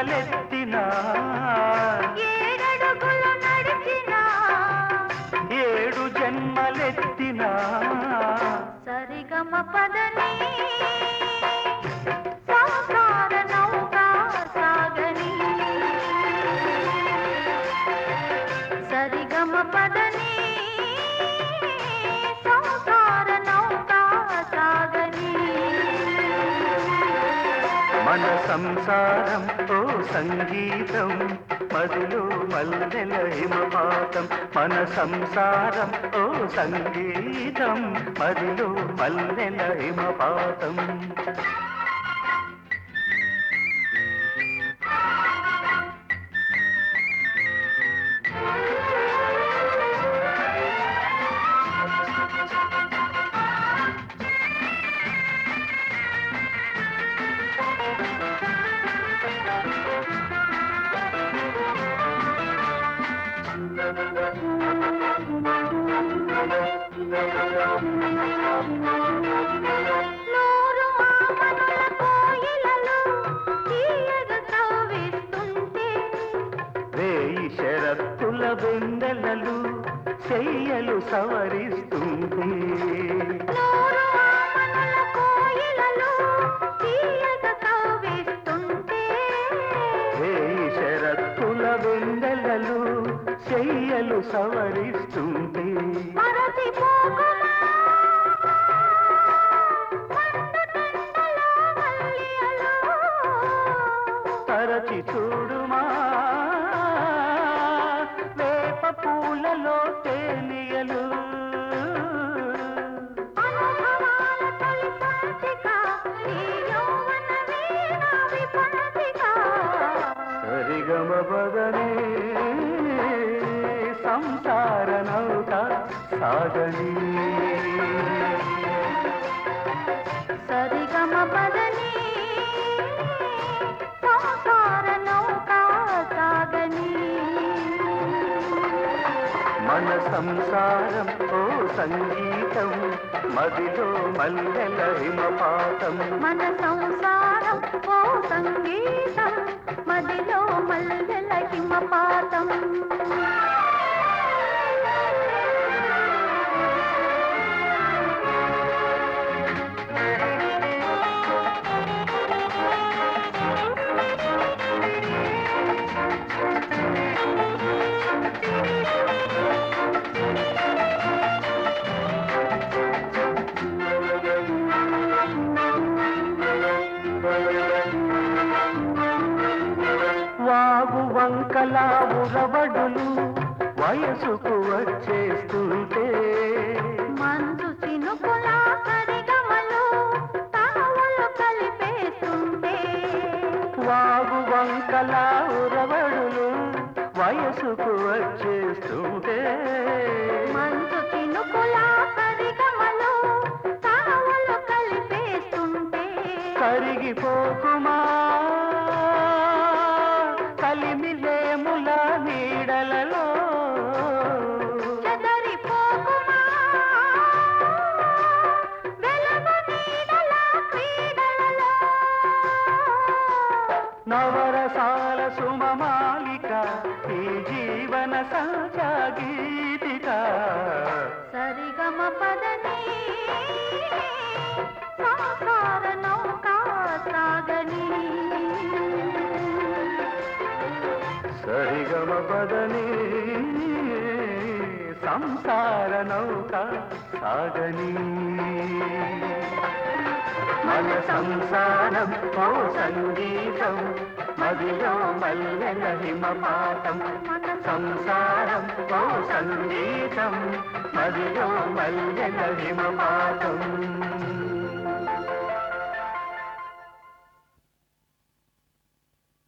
జన్మలెత్తినా ఏడడుగులు నడిచినా ఏడు జన్మలెత్తినా సరిగమ పదని సంసార నౌకా సాగని సరిగమ పదని సంసార నౌకా సాగని మన సంసారం ఓ సంగీతం మదిలో మల్లెల హిమపాతం మన సంసారం ఓ సంగీతం మదిలో మల్లెల హిమపాతం నూరు ఆమనుల కోయిలలు తీయగా కవ్విస్తుంటే వేయి షరత్తుల వెందెలలు చెయ్యలు సవరిస్తుంది నూరు ఆమనుల కోయిలలు తీయగా కవ్విస్తుంటే వేయి షరత్తుల వెందెలలు చెయ్యలు సవరిస్తుంది మరచిపోకుమా మండుటెండలో మల్లియలు తరచి చూడుమా వేప పూలలో తేలియలు అనుభవాల తొలి పంచిక ఈ యౌవన వీణ విపంచిక సరిగమ బదనే సంసార నౌక సాగని సరిగమ పదని సంసార నౌకా సాగని మన సంసారం ఓ సంగీతం మదిలో మల్లెల హిమపాతం మన సంసారం ఓ సంగీతం మదిలో మల్లెల హిమపాతం వాగు వంకల ఉరవడులు వయసుకు వచ్చేస్తుంటే మంచు చినుకుల సరిగమలు తావులు కలిపేస్తుంటే వాగు వంకల ఉరవడులు వయసుకు వచ్చేస్తుంటే మంచు చినుకుల సరిగమలు తావులు కలిపేస్తుంటే కరిగిపోకుమా కలిమిలేముల నీడలలో చెదరిపోకుమా వెలుగు నీడల క్రీడలలో నవరసాల సుమమాలిక ఈ జీవన సంచాగీతిక సరిగమ పదని సంసార నౌకా సాగని సరిగమ పదని సంసార నౌక సాగని మన సంసారం ఓ సంగీతం మదిలో మల్లెల హిమపాతం మన సంసారం ఓ సంగీతం మదిలో మల్లెల హిమపాతం